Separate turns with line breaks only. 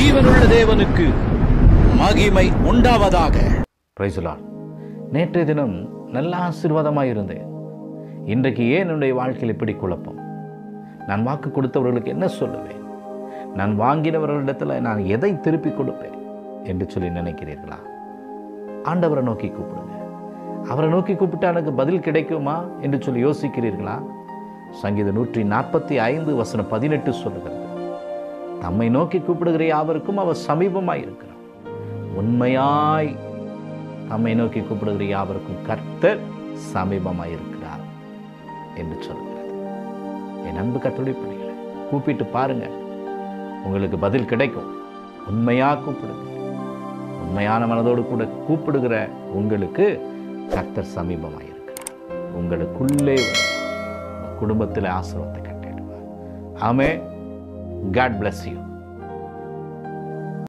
ஜீவனுள்ள தேவனுக்கு மகிமை உண்டாவதாக
பிரைசுலான் நேற்றைய தினம் நல்ல ஆசீர்வாதமாக இருந்தேன் இன்றைக்கு ஏன் என்னுடைய வாழ்க்கையில் இப்படி குழப்பம் நான் வாக்கு கொடுத்தவர்களுக்கு என்ன சொல்லுவேன் நான் வாங்கினவர்களிடத்தில் நான் எதை திருப்பி கொடுப்பேன் என்று சொல்லி நினைக்கிறீர்களா ஆண்டவரை நோக்கி கூப்பிடுங்க அவரை நோக்கி கூப்பிட்டா எனக்கு பதில் கிடைக்குமா என்று சொல்லி யோசிக்கிறீர்களா சங்கீத நூற்றி நாற்பத்தி ஐந்து வசனம் பதினெட்டு சொல்லுகிறது தம்மை நோக்கி கூப்பிடுகிற யாவருக்கும் அவர் சமீபமாய் இருக்கிறார் உண்மையாய் நம்மை நோக்கி கூப்பிடுகிற யாவருக்கும் கர்த்தர் சமீபமாய் இருக்கிறார் என்று சொல்கிறது என் அன்பு கர்த்தருடைய பிள்ளைகளை கூப்பிட்டு பாருங்க உங்களுக்கு பதில் கிடைக்கும் உண்மையா கூப்பிடுங்க உண்மையான மனதோடு கூட கூப்பிடுகிற உங்களுக்கு கர்த்தர் சமீபமாய் இருக்கிறார் உங்களுக்குள்ளே வந்து உங்க குடும்பத்தில் ஆசிரமத்தை கட்டிடுவார் ஆமே காட் bless you